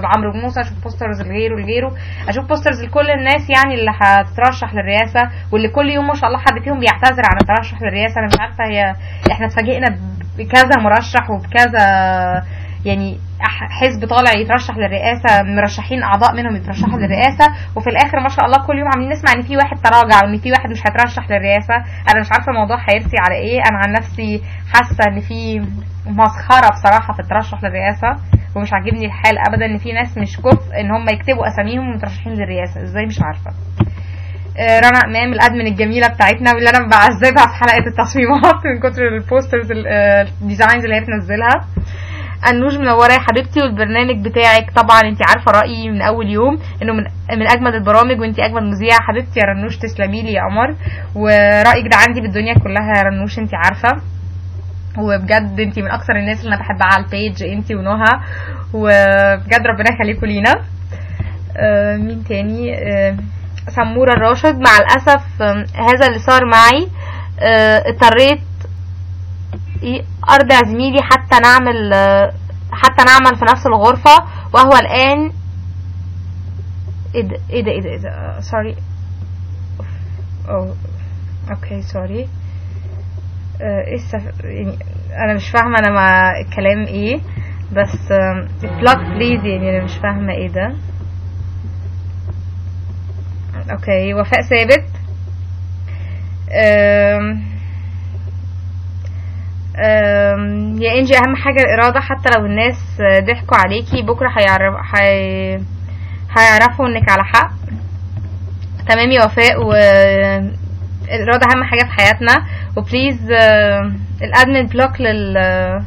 لعمرو موسى اشوف بوسترز لغيره لغيره اشوف بوسترز لكل الناس يعني اللي هتترشح للرئاسه واللي كل يوم ما شاء الله حد فيهم بيعتذر عن الترشح للرئاسه انا مش عارفه هي احنا اتفاجئنا بكذا مرشح وبكذا يعني أح- حزب طالع يترشح للرئاسه مرشحين اعضاء منهم يترشحوا للرئاسه وفي الاخر ما شاء الله كل يوم عاملين نسمع ان في واحد تراجع وان في واحد مش هيترشح للرئاسه انا مش عارفه الموضوع هيرسي على ايه انا عن نفسي حاسه ان في مسخره بصراحه في الترشح للرئاسه ومش عاجبني الحال ابدا ان في ناس مش كفء ان هم يكتبوا اساميهم مترشحين للرئاسه ازاي مش عارفه آه، رنا امام الادمن الجميله بتاعتنا واللي انا بعذبها في حلقه التصميمات من كتر البوسترز ال- آه، الديزاينز اللي هي بتنزلها النوج منوره يا حبيبتي والبرنامج بتاعك طبعا انت عارفه رايي من اول يوم انه من من اجمد البرامج وانت اجمد مذيعه حبيبتي يا رنوش تسلمي لي يا قمر ورايك ده عندي بالدنيا كلها يا رنوش انت عارفه وبجد انت من اكثر الناس اللي انا بحبها على البيج انت ونهى وبجد ربنا يخليكم لينا آه، مين تاني آه، سمورة الراشد مع الأسف آم، هذا اللي صار معي آه، اضطريت إيه، أرضع زميلي حتى نعمل آه، حتى نعمل في نفس الغرفة وهو الآن ايه ده ايه ده ايه ده, إيه ده؟ سوري اوكي سوري ايه السف... يعني انا مش فاهمه انا مع الكلام ايه بس بلوك بليز يعني انا مش فاهمه ايه ده اوكي وفاء ثابت أم... أم... يا انجي اهم حاجه الاراده حتى لو الناس ضحكوا عليكي بكره هيعرف هي... هيعرفوا انك على حق تمام يا وفاء و الاراده اهم حاجه في حياتنا وبليز آه، الادمن بلوك لل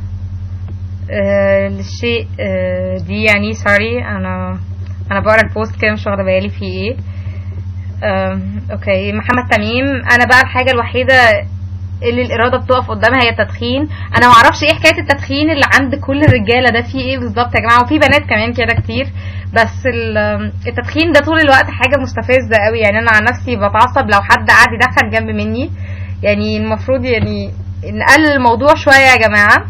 آه، للشيء آه، دي يعني سوري انا انا بقرا البوست كده مش واخده بالي فيه ايه آم، اوكي محمد تميم انا بقى الحاجه الوحيده اللي الاراده بتقف قدامها هي التدخين انا ما اعرفش ايه حكايه التدخين اللي عند كل الرجاله ده فيه ايه بالظبط يا جماعه وفي بنات كمان كده كتير بس ال- التدخين ده طول الوقت حاجه مستفزه قوي يعني انا عن نفسي بتعصب لو حد قاعد يدخن جنب مني يعني المفروض يعني نقلل الموضوع شويه يا جماعه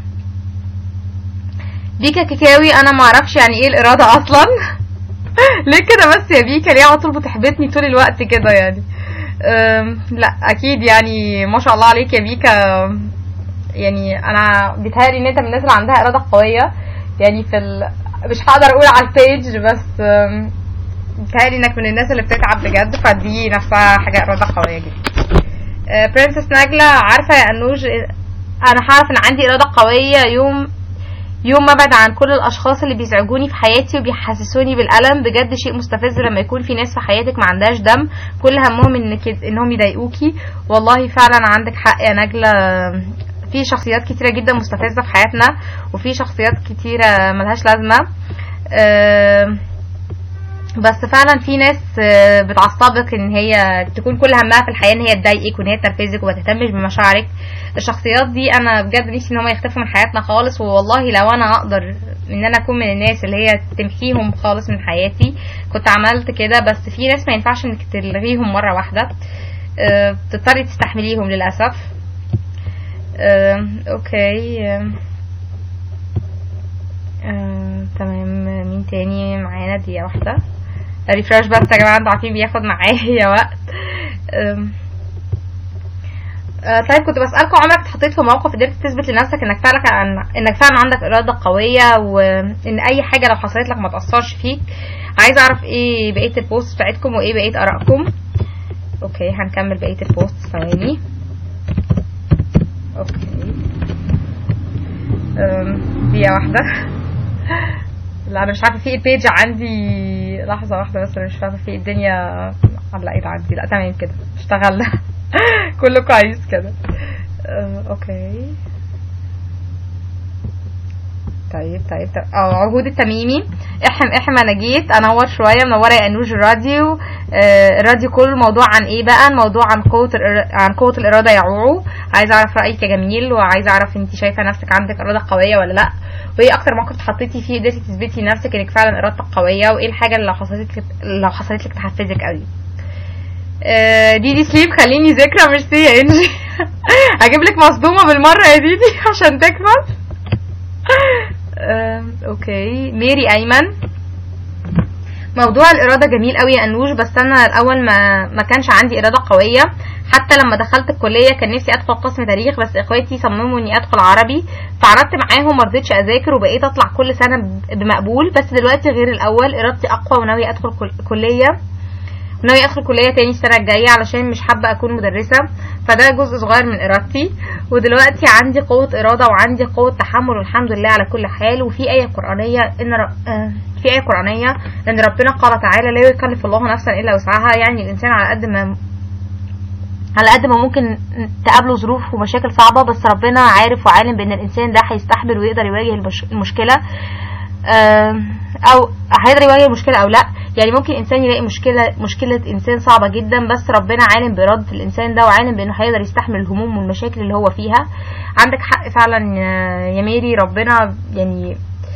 بيكا كيكاوي انا ما اعرفش يعني ايه الاراده اصلا ليه كده بس يا بيكا ليه على طول بتحبطني طول الوقت كده يعني أم، لا اكيد يعني ما شاء الله عليك يا بيكا يعني انا بيتهيألي ان انت من الناس اللي عندها اراده قويه يعني في ال... مش هقدر اقول على البيج بس أم، بيتهيألي انك من الناس اللي بتتعب بجد فدي نفسها حاجه اراده قويه جدا برنسس نجلة عارفة يا أنوج أنا هعرف إن عندي إرادة قوية يوم يوم ما ابعد عن كل الاشخاص اللي بيزعجوني في حياتي وبيحسسوني بالالم بجد شيء مستفز لما يكون في ناس في حياتك ما عندهاش دم كل همهم انك انهم يضايقوكي والله فعلا عندك حق يا نجلة في شخصيات كتيرة جدا مستفزة في حياتنا وفي شخصيات كتيرة ملهاش لازمة أه بس فعلا في ناس آه، بتعصبك ان هي تكون كل همها في الحياه ان هي تضايقك وان هي تنرفزك وما تهتمش بمشاعرك الشخصيات دي انا بجد نفسي ان هم يختفوا من حياتنا خالص والله لو انا اقدر ان انا اكون من الناس اللي هي تمحيهم خالص من حياتي كنت عملت كده بس في ناس ما ينفعش انك تلغيهم مره واحده آه، بتضطري تستحمليهم للاسف آه، اوكي آه، آه، تمام مين تاني معانا دقيقة واحدة ريفرش بس يا جماعة انتوا عارفين بياخد معايا وقت أم. آه، طيب كنت بسألكم عمرك اتحطيت في موقف قدرت تثبت لنفسك انك فعلا انك فعلا عندك إرادة قوية وان اي حاجة لو حصلت لك ما تأثرش فيك عايزة اعرف ايه بقية البوست بتاعتكم وايه بقية ارائكم اوكي هنكمل بقية البوست ثواني اوكي أم، دقيقة واحدة لا انا مش عارفه في بيج عندي لحظه واحده بس انا مش فاهمه في الدنيا علقت عندي لا تمام كده اشتغلنا كله كويس كده آه، اوكي طيب طيب طيب اه عهود التميمي احم احم انا جيت انور شويه منوره يا انوج الراديو آه الراديو كله الموضوع عن ايه بقى الموضوع عن قوه الإر- عن قوه الاراده يا عوعو عايزه اعرف رايك يا جميل وعايزه اعرف انت شايفه نفسك عندك اراده قويه ولا لا وايه اكتر موقف اتحطيتي فيه قدرتي تثبتي لنفسك انك فعلا ارادتك قويه وايه الحاجه اللي لو حصلت لك لو حصلت لك تحفزك قوي آه، ديدي سليب خليني ذكرى ميرسي يا انجي هجيب لك مصدومه بالمره يا ديدي عشان تكفى آه، اوكي ميري ايمن موضوع الاراده جميل قوي يا انوش بس انا الاول ما ما كانش عندي اراده قويه حتى لما دخلت الكليه كان نفسي ادخل قسم تاريخ بس اخواتي صمموا اني ادخل عربي فعرضت معاهم ما رضيتش اذاكر وبقيت اطلع كل سنه ب- بمقبول بس دلوقتي غير الاول ارادتي اقوى وناويه ادخل كل- كليه ناوي ادخل كليه تاني السنه الجايه علشان مش حابه اكون مدرسه فده جزء صغير من ارادتي ودلوقتي عندي قوه اراده وعندي قوه تحمل والحمد لله على كل حال وفي ايه قرانيه ان ر... آه، في ايه قرانيه ان ربنا قال تعالى لا يكلف الله نفسا الا وسعها يعني الانسان على قد ما على قد ما ممكن تقابله ظروف ومشاكل صعبة بس ربنا عارف وعالم بان الانسان ده هيستحمل ويقدر يواجه المش- المشكلة آم، او هيقدر يواجه المشكلة او لا يعني ممكن انسان يلاقي مشكلة مشكلة انسان صعبة جدا بس ربنا عالم بارادة الانسان ده وعالم بانه هيقدر يستحمل الهموم والمشاكل اللي هو فيها عندك حق فعلا يا- يا ميري ربنا يعني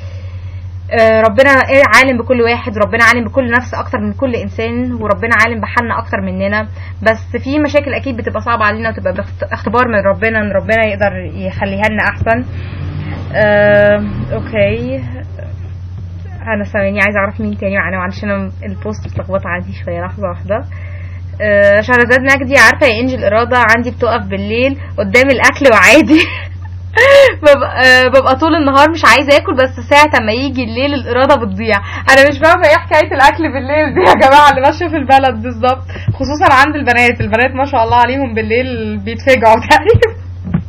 آه، ربنا عالم بكل واحد وربنا عالم بكل نفس اكتر من كل انسان وربنا عالم بحالنا اكتر مننا بس في مشاكل اكيد بتبقى صعبه علينا وتبقى باخت- اختبار من ربنا ان ربنا يقدر يخليها لنا احسن آه، اوكي انا ثواني عايزه اعرف مين تاني معانا معلش انا البوست متلخبطه عندي شويه لحظه واحده آه، شهرزاد مجدي عارفه يا انجي الاراده عندي بتقف بالليل قدام الاكل وعادي ببقى, آه، ببقى طول النهار مش عايزه اكل بس ساعه ما يجي الليل الاراده بتضيع انا مش فاهمه ايه حكايه الاكل بالليل دي يا جماعه اللي ماشيه في البلد بالظبط خصوصا عند البنات البنات ما شاء الله عليهم بالليل بيتفجعوا تقريبا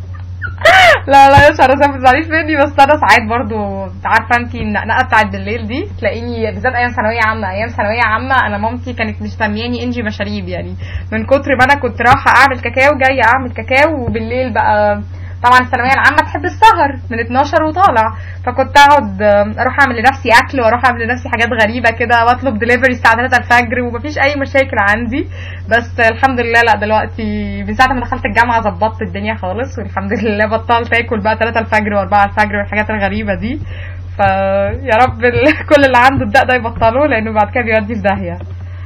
لا لا يا شهرزاد ما تزعليش مني بس انا ساعات برضو عارفه انت النقنقه بتاعت بالليل دي تلاقيني بالذات ايام ثانويه عامه ايام ثانويه عامه انا مامتي كانت مسمياني انجي مشاريب يعني من كتر ما انا كنت رايحه اعمل كاكاو جايه اعمل كاكاو وبالليل بقى طبعا الثانويه العامه تحب السهر من 12 وطالع فكنت اقعد آم، اروح اعمل لنفسي اكل واروح اعمل لنفسي حاجات غريبه كده واطلب دليفري الساعه 3 الفجر ومفيش اي مشاكل عندي بس الحمد لله لا دلوقتي من ساعه ما دخلت الجامعه ظبطت الدنيا خالص والحمد لله بطلت اكل بقى 3 الفجر و4 الفجر والحاجات الغريبه دي فيا رب ال- كل اللي عنده الداء ده يبطله لانه بعد كده بيودي في داهيه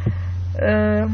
آه،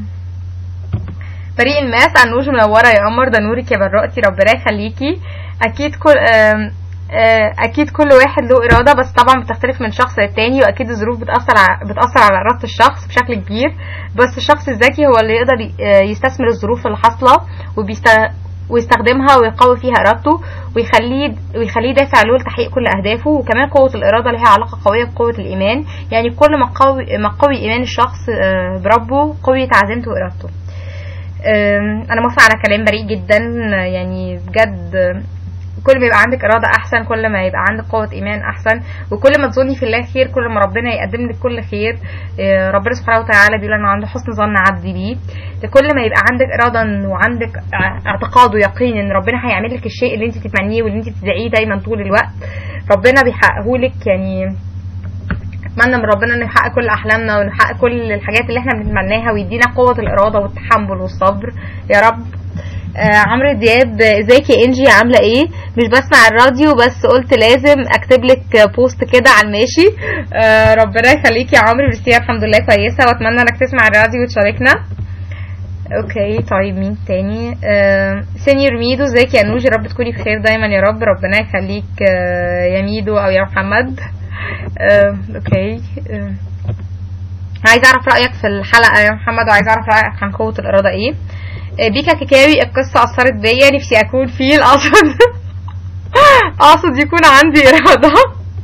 فريق الماس انوش منوره يا قمر ده نورك يا براءتي ربنا يخليكي اكيد كل آم، آه، اكيد كل واحد له اراده بس طبعا بتختلف من شخص للتاني واكيد الظروف بتاثر على بتاثر على اراده الشخص بشكل كبير بس الشخص الذكي هو اللي يقدر ي- آه، يستثمر الظروف اللي حاصله وبيست ويستخدمها ويقوي فيها ارادته ويخليه ويخليه دافع له لتحقيق كل اهدافه وكمان قوه الاراده لها علاقه قويه بقوه الايمان يعني كل ما قوي ما قوي ايمان الشخص آه، بربه قويت عزيمته وارادته أم، انا موافقه على كلام بريء جدا يعني بجد أم، كل ما يبقى عندك اراده احسن كل ما يبقى عندك قوه ايمان احسن وكل ما تظني في الله خير كل ما ربنا يقدم لك كل خير أه، ربنا سبحانه وتعالى بيقول انا عنده حسن ظن عبدي بيه كل ما يبقى عندك اراده وعندك ع- اعتقاد ويقين ان ربنا هيعمل لك الشيء اللي انت تتمنيه واللي انت بتدعيه دايما طول الوقت ربنا بيحققه لك يعني اتمنى من ربنا انه يحقق كل احلامنا ونحقق كل الحاجات اللي احنا بنتمناها ويدينا قوه الاراده والتحمل والصبر يا رب آه عمرو دياب ازيك يا انجي عامله ايه مش بسمع الراديو بس قلت لازم اكتب لك بوست كده على الماشي آه ربنا يخليك يا عمرو بس هي الحمد لله كويسه واتمنى انك تسمع الراديو وتشاركنا اوكي طيب مين تاني آه سينيور ميدو ازيك يا نوج يا رب تكوني بخير دايما يا رب ربنا يخليك آه يا ميدو او يا محمد آه اوكي آه عايزه اعرف رايك في الحلقه يا محمد وعايزه اعرف رايك عن قوه الاراده ايه آه بيكا كيكاوي القصه اثرت بيا نفسي اكون فيل اقصد اقصد يكون عندي اراده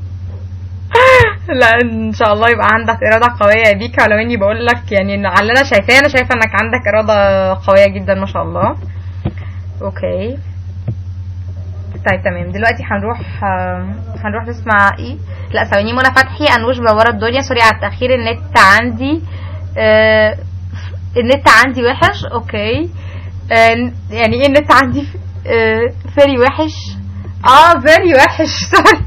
لا ان شاء الله يبقى عندك اراده قويه يا بيكا ولو اني بقول لك يعني إن على اللي انا شايفاه انا شايفه انك عندك اراده قويه جدا ما شاء الله اوكي طيب تمام دلوقتي هنروح آه، هنروح نسمع ايه لا ثواني منى فتحي انوش منوره الدنيا سوري على التاخير النت عندي آه النت عندي وحش اوكي آه يعني ايه النت عندي آه فيري وحش اه فيري وحش سوري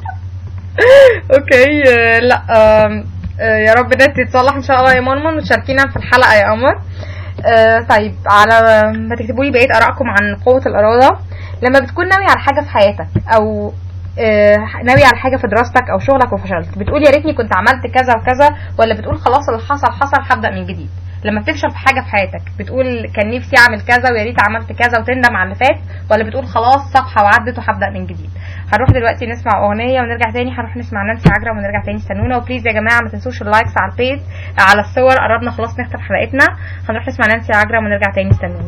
اوكي آه لا آه آه يا رب النت يتصلح ان شاء الله يا منمن وتشاركينا في الحلقه يا قمر آه طيب على ما تكتبوا لي بقيه ارائكم عن قوه الاراده لما بتكون ناوي على حاجه في حياتك او آه، ناوي على حاجه في دراستك او شغلك وفشلت بتقول يا ريتني كنت عملت كذا وكذا ولا بتقول خلاص اللي حصل حصل هبدا من جديد لما بتفشل في حاجه في حياتك بتقول كان نفسي اعمل كذا ويا ريت عملت كذا وتندم على اللي فات ولا بتقول خلاص صفحه وعدت وهبدا من جديد هنروح دلوقتي نسمع اغنيه ونرجع تاني هنروح نسمع نانسي عجرم ونرجع تاني استنونا وبليز يا جماعه ما تنسوش اللايكس على البيج على الصور قربنا خلاص نختم حلقتنا هنروح نسمع نانسي عجرم ونرجع تاني استنونا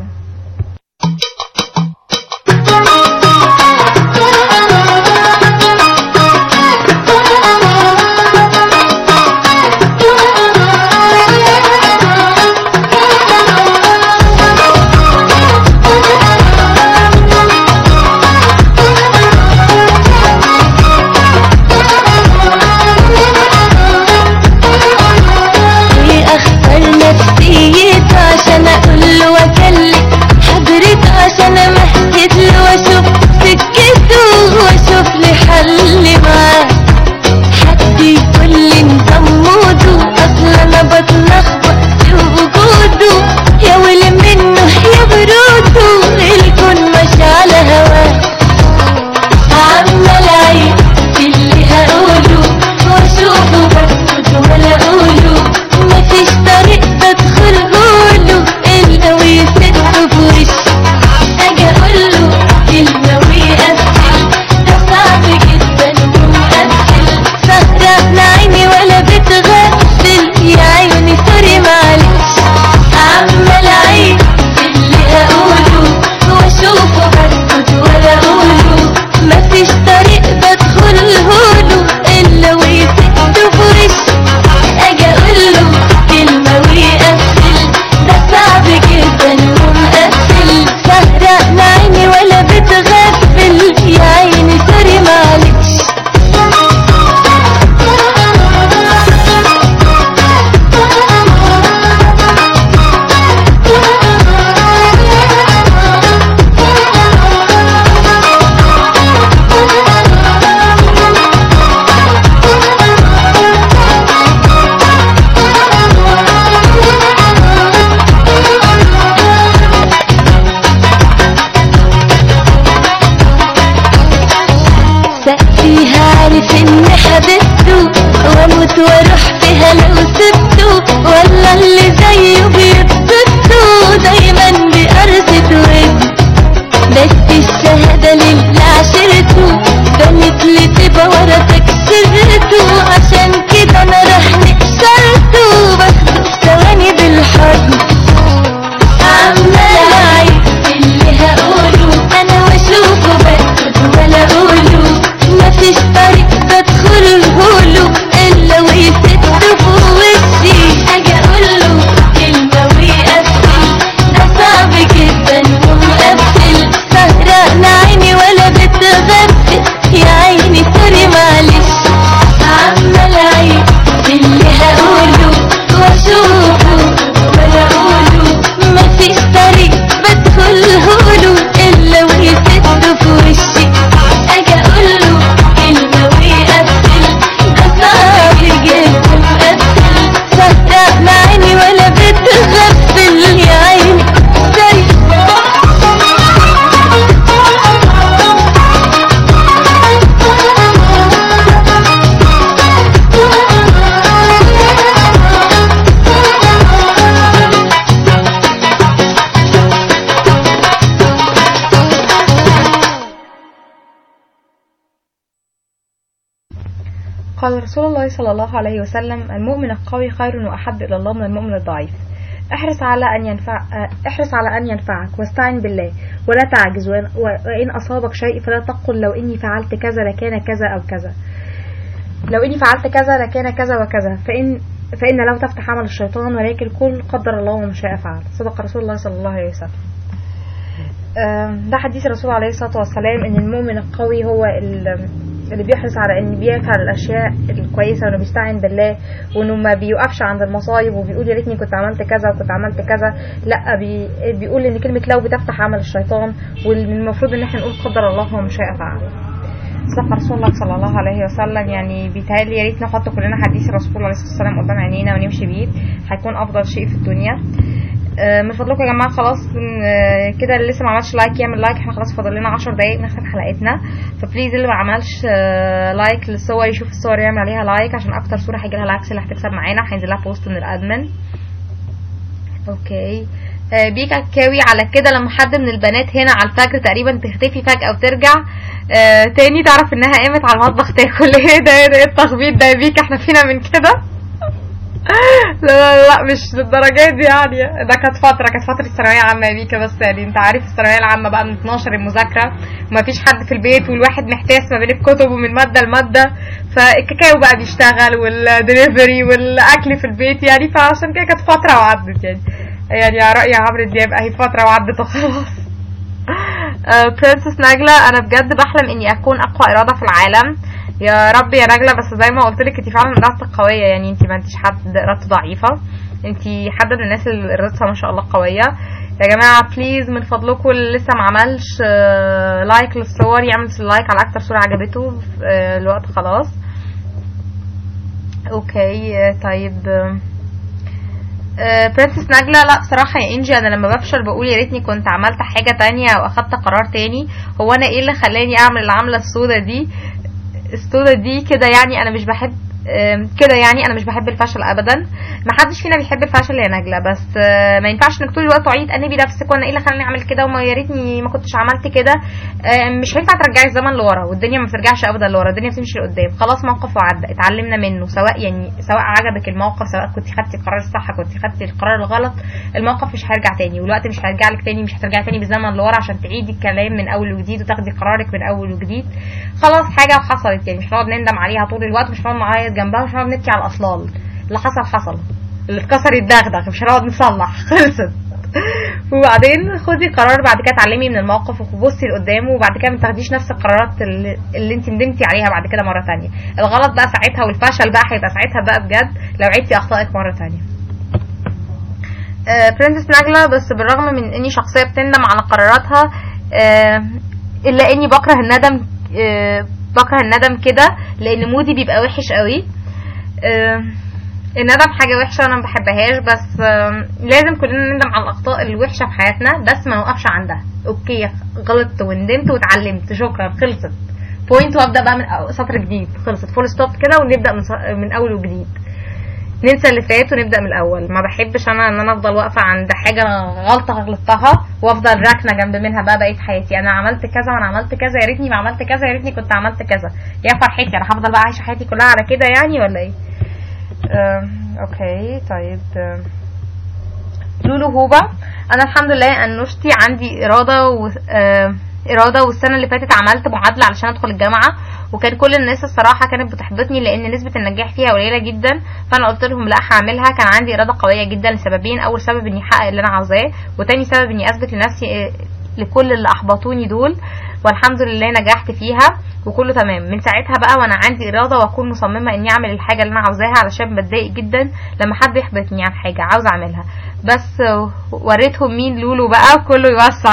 ايه اختار نفسيته عشان اقول له واكلم حضرته عشان امهد له واشوف سكته واشوف لي حل معاه حد يقول لي نظام موده اصل انا بتلخبط في وجوده يا ويلي منه يا بروده الكون ماشي على هواه عمال اعيد في اللي هقوله واشوفه برفض ولا اقوله مفيش طريق بدخله له الا ويسد في وشي اجي اقوله كلمه ويقفل ده صعب جدا ومقفل سهرة عيني ولا بتغفل يا عيوني سوري معلش عمال اعيد في اللي هقوله واشوفه برفض ولا اقوله مفيش طريق بدخله له الا ويسد في وشي اجي اقوله كلمه ويقفل ده صعب جدا ومقفل سهرة عيني ولا بتغفل يا عيني سوري معلش سقفيها عارف اني حبيبته واموت واروح فيها لو سبته ولا اللي زيه بيبسطه دايما بأرض ود بس الشهادة للي عشرته بنت لي تبقى ورا تكسرته عشان كده انا راح نكسرته باخده في ثواني بالحضن عمال اعيد في اللي هقوله انا واشوفه بس ولا اقوله مفيش طريق بدخله له الا ويسد في وشي اجي اقوله كلمه ويقفل ده صعب جدا ومقفل سهران عيني ولا بتغفل يا عيني سوري معلش عمال اعيد في اللي هقوله واشوفه ولا اقوله مفيش طريق بدخله له الا ويسد في وشي اجي اقوله كلمه ويقفل ده صعب جدا مقفل صدق عيني ولا بتغفل يا عيني قال رسول الله صلى الله عليه وسلم المؤمن القوي خير وأحب إلى الله من المؤمن الضعيف احرص على أن ينفع احرص على أن ينفعك واستعن بالله ولا تعجز وإن, وإن أصابك شيء فلا تقل لو إني فعلت كذا لكان كذا أو كذا لو إني فعلت كذا لكان كذا وكذا فإن فإن لو تفتح عمل الشيطان ولكن كل قدر الله وما شاء فعل صدق رسول الله صلى الله عليه وسلم آم، ده حديث الرسول عليه الصلاة والسلام ان المؤمن القوي هو ال- اللي بيحرص على ان بيفعل الاشياء الكويسة وانه بيستعين بالله وانه ما بيوقفش عند المصايب وبيقول يا ريتني كنت عملت كذا وكنت عملت كذا لا بي بيقول ان كلمة لو بتفتح عمل الشيطان والمفروض ان احنا نقول قدر الله وما شاء فعل صدق رسول الله صلى الله عليه وسلم يعني بيتهيألي يا ريت نحط كلنا حديث الرسول عليه الصلاة والسلام قدام عينينا ونمشي بيه هيكون أفضل شيء في الدنيا آه، من فضلكم يا جماعه خلاص آه، كده اللي لسه ما عملش لايك يعمل لايك احنا خلاص فاضل لنا 10 دقايق نختم حلقتنا فبليز اللي ما عملش آه، لايك للصور يشوف الصور يعمل عليها لايك عشان اكتر صوره هيجي لها العكس اللي هتكسب معانا هينزل لها بوست من الادمن اوكي آه، بيكا كاوي على كده لما حد من البنات هنا على الفجر تقريبا تختفي فجأة وترجع آه، تاني تعرف انها قامت على المطبخ تاكل ايه ده ايه ده ايه التخبيط ده يا بيكا احنا فينا من كده لا لا لا مش للدرجات دي يعني ده كانت فترة كانت فترة الثانوية العامة يا بيكا بس يعني انت عارف الثانوية العامة بقى من 12 المذاكرة ومفيش حد في البيت والواحد محتاس ما بين الكتب ومن مادة لمادة فالكاكاو بقى بيشتغل والدليفري والاكل في البيت يعني فعشان كده كانت فترة وعدت يعني يعني على رأي عمرو دياب اهي فترة وعدت وخلاص برنسس نجلة انا بجد بحلم اني اكون اقوى ارادة في العالم يا رب يا نجلة بس زي ما قلت لك انت فعلا ارادتك قوية يعني انت ما انتش حد ارادته ضعيفة انت حد من الناس اللي ارادتها ما شاء الله قوية يا جماعة بليز من فضلكم اللي لسه ما عملش آه، لايك للصور يعمل لايك على اكتر صورة عجبته آه، الوقت خلاص اوكي آه، طيب آه، آه، برنسس نجلة لا بصراحة يا انجي انا لما بفشل بقول يا ريتني كنت عملت حاجة تانية او اخدت قرار تاني هو انا ايه اللي خلاني اعمل العملة السودة دي السودة دي كده يعني انا مش بحب آم، كده يعني انا مش بحب الفشل ابدا ما حدش فينا بيحب الفشل يا نجلة بس آه، ما ينفعش انك طول الوقت تقعدي تأنبي نفسك وانا ايه اللي خلاني اعمل كده وما يا ريتني ما كنتش عملت كده آم، مش هينفع ترجعي الزمن لورا والدنيا ما بترجعش ابدا لورا الدنيا بتمشي لقدام خلاص موقف وعدى اتعلمنا منه سواء يعني سواء عجبك الموقف سواء كنت خدتي القرار الصح كنت خدتي القرار الغلط الموقف مش هيرجع تاني والوقت مش هيرجع لك تاني مش هترجعي تاني بالزمن لورا عشان تعيدي الكلام من اول وجديد وتاخدي قرارك من اول وجديد خلاص حاجه وحصلت يعني مش هنقعد نندم عليها طول الوقت مش هنقعد نعيط جنبها مش هنقعد نبكي على الاصلال اللي حصل حصل اللي اتكسر يتدغدغ مش هنقعد نصلح خلصت وبعدين خدي قرار بعد كده اتعلمي من الموقف وبصي لقدام وبعد كده ما تاخديش نفس القرارات اللي, اللي انت ندمتي عليها بعد كده مره تانية الغلط بقى ساعتها والفشل بقى هيبقى ساعتها بقى بجد لو عدتي اخطائك مره تانية برنسس نجلة بس بالرغم من اني شخصية بتندم على قراراتها آه، الا اني بكره الندم آه، بكره الندم كده لان مودي بيبقى وحش قوي آه، الندم حاجة وحشة انا ما بحبهاش بس آم، لازم كلنا نندم على الاخطاء الوحشة في حياتنا بس ما نوقفش عندها اوكي غلطت وندمت واتعلمت شكرا خلصت بوينت وابدا بقى من أو- سطر جديد خلصت فول ستوب كده ونبدا من, ص- من اول وجديد ننسى اللي فات ونبدا من الاول ما بحبش انا ان انا افضل واقفه عند حاجه أنا غلطه غلطتها وافضل راكنه جنب منها بقى بقيه حياتي انا عملت كذا وانا عملت كذا يا ريتني ما عملت كذا يا ريتني كنت عملت كذا يا فرحتي انا هفضل بقى عايشه حياتي كلها على كده يعني ولا ايه أم، اوكي طيب أم، لولو هوبا انا الحمد لله انوشتي عندي اراده و... آم، اراده والسنه اللي فاتت عملت معادله علشان ادخل الجامعه وكان كل الناس الصراحه كانت بتحبطني لان نسبه النجاح فيها قليله جدا فانا قلت لهم لا هعملها كان عندي اراده قويه جدا لسببين اول سبب اني احقق اللي انا عاوزاه وتاني سبب اني اثبت لنفسي آه، لكل اللي احبطوني دول والحمد لله نجحت فيها وكله تمام من ساعتها بقى وانا عندي اراده واكون مصممه اني اعمل الحاجه اللي انا عاوزاها علشان بتضايق جدا لما حد يحبطني عن حاجه عاوزه اعملها بس آه، وريتهم مين لولو بقى كله يوسع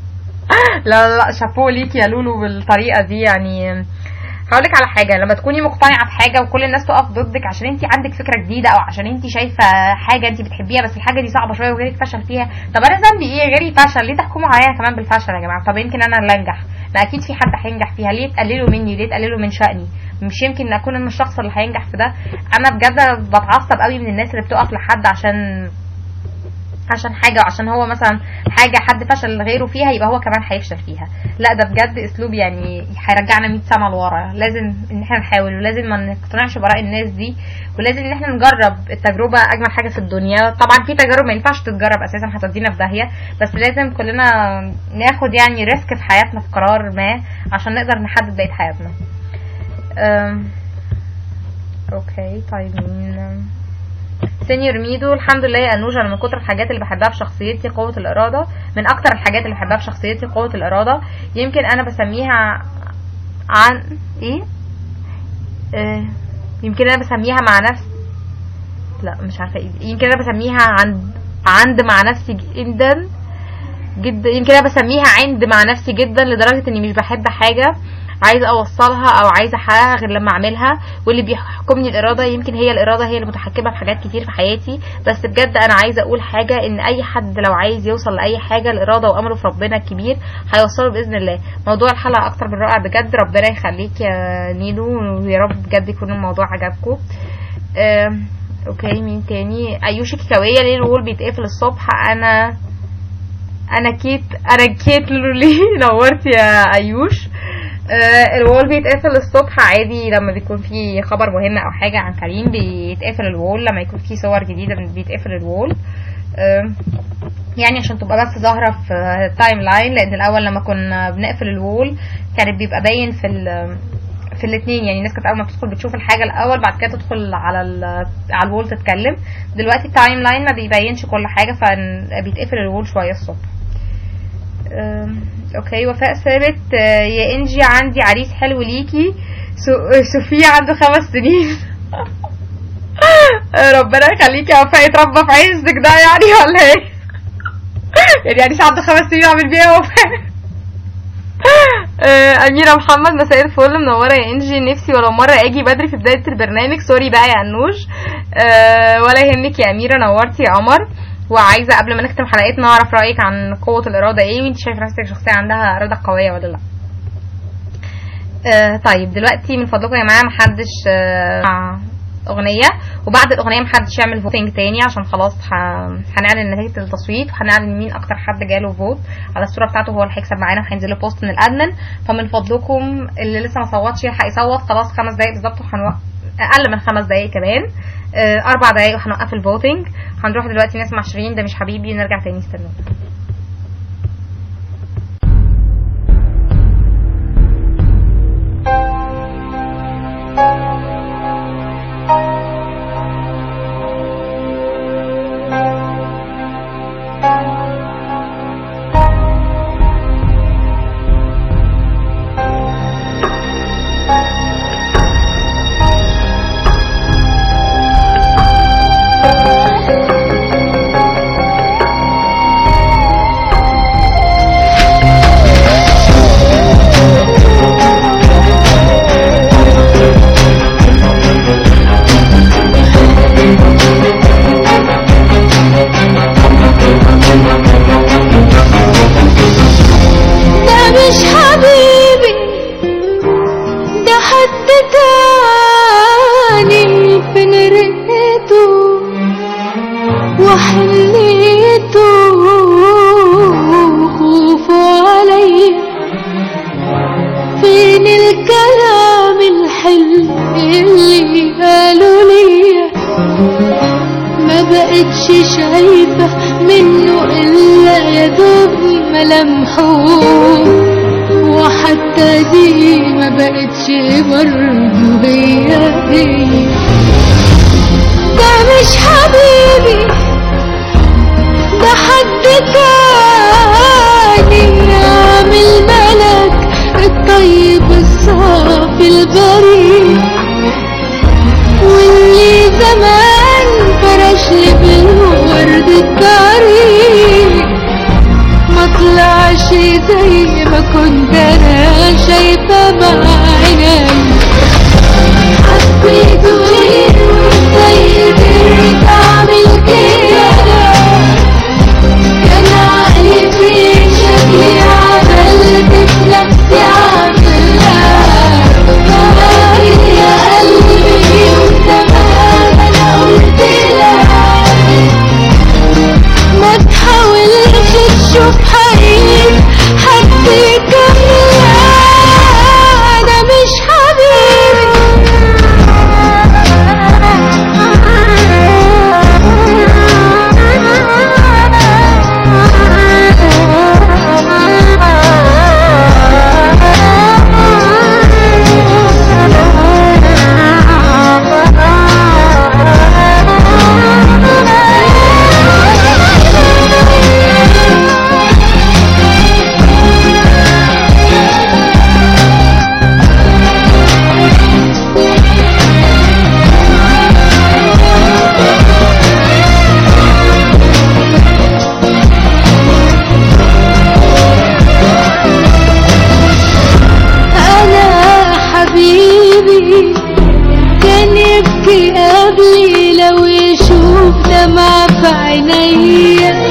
لا لا لا شابو ليك يا لولو بالطريقه دي يعني هقولك على حاجه لما تكوني مقتنعه بحاجه وكل الناس تقف ضدك عشان انت عندك فكره جديده او عشان انت شايفه حاجه انت بتحبيها بس الحاجه دي صعبه شويه وغيرك فشل فيها طب انا ذنبي ايه غيري فشل ليه تحكموا عليا كمان بالفشل يا جماعه طب يمكن انا اللي انجح ما اكيد في حد هينجح فيها ليه تقللوا مني ليه تقللوا من شأني مش يمكن اكون انا الشخص اللي هينجح في ده انا بجد بتعصب قوي من الناس اللي بتقف لحد عشان عشان حاجة وعشان هو مثلا حاجة حد فشل غيره فيها يبقى هو كمان هيفشل فيها لا ده بجد اسلوب يعني هيرجعنا 100 سنة لورا لازم ان احنا نحاول ولازم ما نقتنعش براء الناس دي ولازم ان احنا نجرب التجربة اجمل حاجة في الدنيا طبعا في تجارب ما ينفعش تتجرب اساسا هتودينا في داهية بس لازم كلنا ناخد يعني ريسك في حياتنا في قرار ما عشان نقدر نحدد بقية حياتنا أم، اوكي طيب مين سينيور ميدو الحمد لله يا انوجا أنا من كتر الحاجات اللي بحبها في شخصيتي قوة الإرادة من أكتر الحاجات اللي بحبها في شخصيتي قوة الإرادة يمكن أنا بسميها عن إيه؟ آه يمكن أنا بسميها مع نفسي لا مش عارفة إيه يمكن أنا بسميها عند عند مع نفسي جدا جدا يمكن انا بسميها عند مع نفسي جدا لدرجه اني مش بحب حاجه عايزه اوصلها او عايزه احققها غير لما اعملها واللي بيحكمني الاراده يمكن هي الاراده هي المتحكمه في حاجات كتير في حياتي بس بجد انا عايزه اقول حاجه ان اي حد لو عايز يوصل لاي حاجه الاراده وامله في ربنا الكبير هيوصله باذن الله موضوع الحلقه اكتر من رائع بجد ربنا يخليك يا نيلو ويا رب بجد يكون الموضوع عجبكم آم، اوكي مين تاني ايوش الكيكاوية ليه الوول بيتقفل الصبح انا انا كيت انا كيت لولي نورت يا ايوش آه الوول بيتقفل الصبح عادي لما بيكون في خبر مهم او حاجة عن كريم بيتقفل الوول لما يكون في صور جديدة بيتقفل الوول آه يعني عشان تبقى بس ظاهرة في التايم لاين لان الاول لما كنا بنقفل الوول كانت بيبقى باين في ال في الاثنين يعني الناس كانت اول ما بتدخل بتشوف الحاجه الاول بعد كده تدخل على ال على الوول تتكلم دلوقتي التايم لاين ما بيبينش كل حاجه فبيتقفل الوول شويه الصبح أم، اوكي وفاء ثابت آه، يا انجي عندي عريس حلو ليكي سو- صوفيا عنده خمس سنين آه، ربنا يخليكي يا وفاء يتربى في عزك ده يعني ولا ايه يعني عريس عنده خمس سنين اعمل بيها يا وفاء آه، أميرة محمد مساء الفل منورة يا إنجي نفسي ولو مرة أجي بدري في بداية البرنامج سوري بقى يا أنوش آه، ولا يهمك يا أميرة نورتي يا قمر وعايزة قبل ما نختم حلقتنا أعرف رأيك عن قوة الإرادة إيه وأنت شايفة نفسك شخصية عندها إرادة قوية ولا لأ آه، طيب دلوقتي من فضلكم يا جماعة محدش آه، مع أغنية وبعد الأغنية محدش يعمل فوتنج تاني عشان خلاص ه- هنعلن نتيجة التصويت وهنعلن مين أكتر حد جاله فوت على الصورة بتاعته هو اللي هيكسب معانا وهينزل له بوست من الأدمن فمن فضلكم اللي لسه ما صوتش هيصوت خلاص خمس دقايق بالظبط وهنوقف أقل من خمس دقايق كمان آه، أربع دقايق وهنوقف الفوتنج هنروح دلوقتي نسمع شيرين ده مش حبيبي ونرجع تاني استنونا ده مش حبيبي ده حد تاني فين رقته وحنيته خوفه عليا فين الكلام الحلو اللي قالوا ليا ما بقتش شايفة منه إلا يا دوب ملامحه وحتى دي ما بقتش برضه هي هي ده مش حبيبي ده حد تاني عامل ملك الطيب الصافي البريء واللي زمان فرش لي بالورد الطريق ما طلعش زي ما كنت انا شايفه بعيني حبيته ليه طيب تعمل كده كان عقلي في شكلي عملت في نفسي عاملة فاكر يا قلبي وزمان انا قلت لك ما تحاولش تشوف حقيقي حد كاملة انا مش أنا حبيبي كان يبكي قبلي لو يشوف دمع في عينيا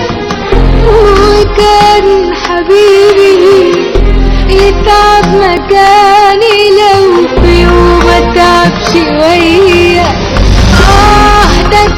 وكان حبيبي يتعب مكاني لو في يوم اتعب شوية آه ده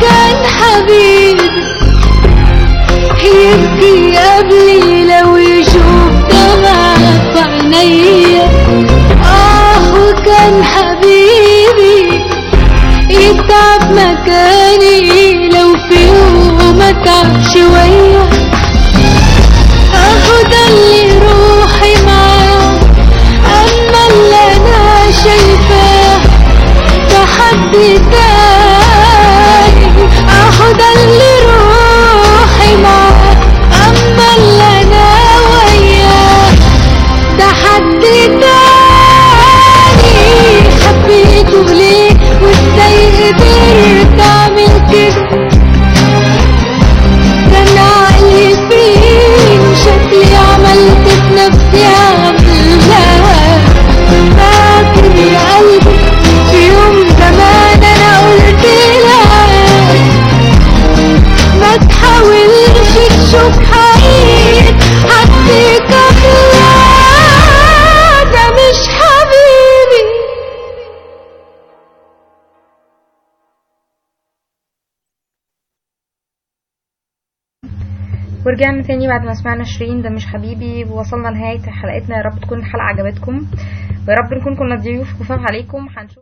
ورجعنا تاني بعد ما سمعنا شيرين ده مش حبيبي ووصلنا لنهاية حلقتنا يا رب تكون الحلقة عجبتكم ويا رب نكون كنا ضيوف خفاف عليكم هنشوف